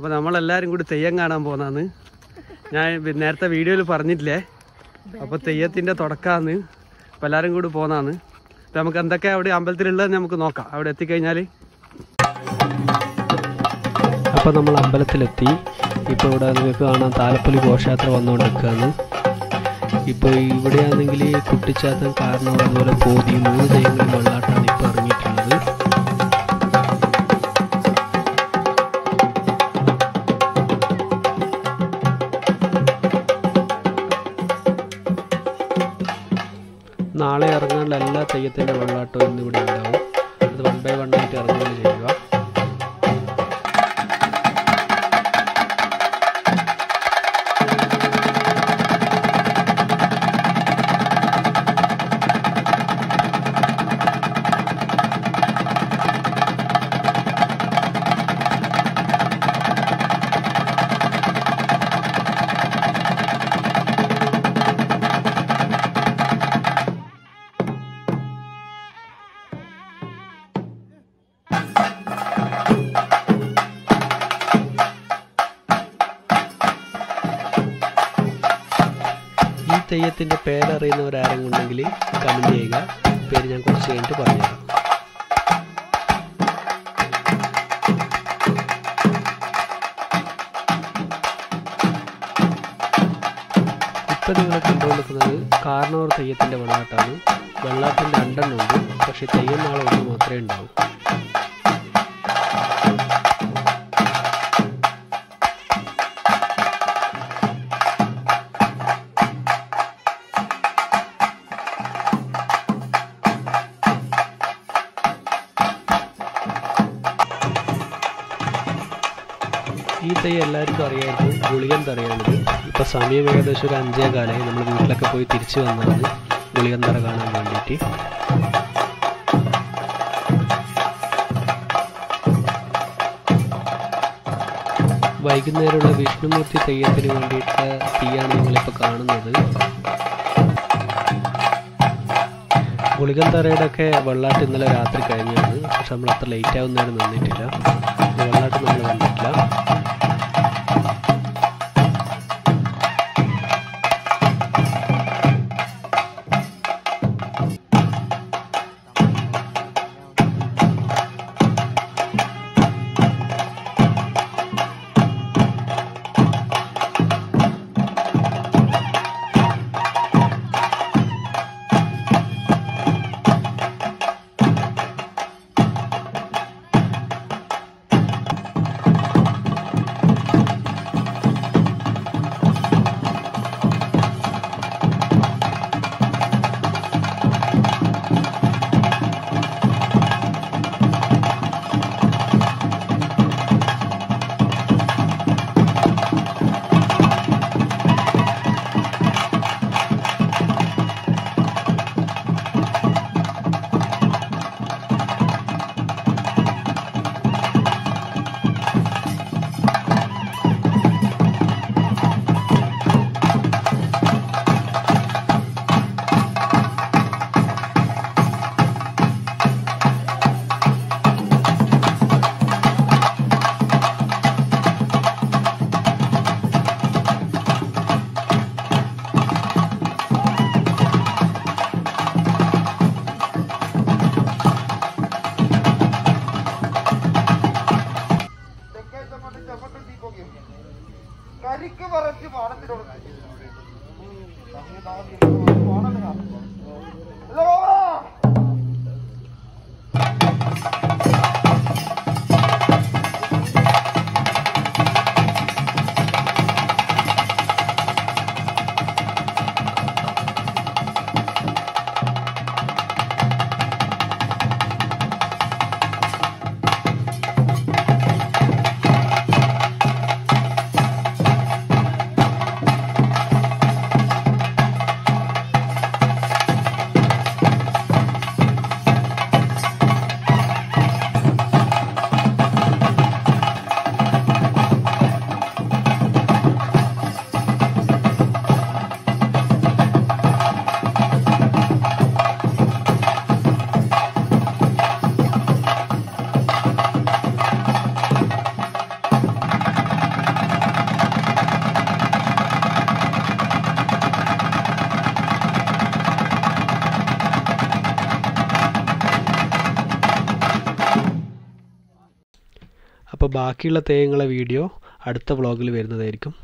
അപ്പോൾ നമ്മളെല്ലാവരും കൂടി തെയ്യം കാണാൻ പോകുന്നതാണ് ഞാൻ വി- നേരത്തെ വീഡിയോയിൽ പറഞ്ഞിട്ടില്ലേ അപ്പോൾ തെയ്യത്തിൻ്റെ തുടക്കമാണ് അപ്പോൾ എല്ലാവരും കൂടി പോകുന്നതാണ് അപ്പോൾ നമുക്ക് എന്തൊക്കെ അവിടെ അമ്പലത്തിലുള്ളതെന്ന് നമുക്ക് നോക്കാം അവിടെ എത്തിക്കഴിഞ്ഞാൽ അപ്പോൾ നമ്മൾ അമ്പലത്തിലെത്തി ഇപ്പോൾ ഇവിടെ നിങ്ങൾക്ക് കാണാം താലപ്പൊലി ഘോഷയാത്ര വന്നുകൊണ്ടിരിക്കുകയാണ് ഇപ്പോൾ ഇവിടെയാണെങ്കിൽ കുട്ടിച്ചാത്തൻ കാരണം അതുപോലെ പോതി മൂന്ന് തെയ്യങ്ങളും വെള്ളാട്ടാണ് ഇപ്പോൾ ഇറങ്ങിയിട്ടുള്ളത് നാളെ ഇറങ്ങാനുള്ള എല്ലാ തെയ്യത്തിൻ്റെ വെള്ളാട്ടവും ഇന്ന് ഇവിടെ ഉണ്ടാവും അത് വൺ ബൈ വൺ ആയിട്ട് ഇറങ്ങുകയാണ് ചെയ്യുക ഈ തെയ്യത്തിൻ്റെ പേരറിയുന്നവരാരെങ്കിലും ഉണ്ടെങ്കിൽ കമൻറ്റ് ചെയ്യുക പേര് ഞാൻ കുറച്ച് കഴിഞ്ഞിട്ട് പറഞ്ഞുതരാം ഇപ്പം നിങ്ങൾ കണ്ടുകൊണ്ടിരിക്കുന്നത് കാർണവർ തെയ്യത്തിൻ്റെ വെള്ളാട്ടാണ് വെള്ളാട്ടിൻ്റെ രണ്ടെണ്ണം ഉണ്ട് പക്ഷേ തെയ്യം നാളെ ഒന്ന് മാത്രമേ ഉണ്ടാവൂ ഈ തൈ എല്ലാവർക്കും അറിയാമായിരിക്കും ഗുളികൻ തറയാണിത് ഇപ്പോൾ സമയം ഏകദേശം ഒരു അഞ്ചേ കാലമായി നമ്മൾ വീട്ടിലൊക്കെ പോയി തിരിച്ചു വന്നതാണ് ഗുളികൻ തറ കാണാൻ വേണ്ടിയിട്ട് വൈകുന്നേരമുള്ള വിഷ്ണുമൂർത്തി തെയ്യത്തിന് വേണ്ടിയിട്ട് തീയാണ് നിങ്ങളിപ്പോൾ കാണുന്നത് ഗുളികൻ തറയുടെ ഒക്കെ വെള്ളാട്ട് ഇന്നലെ രാത്രി കഴിഞ്ഞാണ് പക്ഷെ നമ്മൾ അത്ര ലേറ്റ് ആവുന്നതിന് നിന്നിട്ടില്ല വെള്ളാട്ട് നമ്മൾ കണ്ടിട്ടില്ല അപ്പോൾ ബാക്കിയുള്ള തെയ്യങ്ങളെ വീഡിയോ അടുത്ത വ്ളോഗിൽ വരുന്നതായിരിക്കും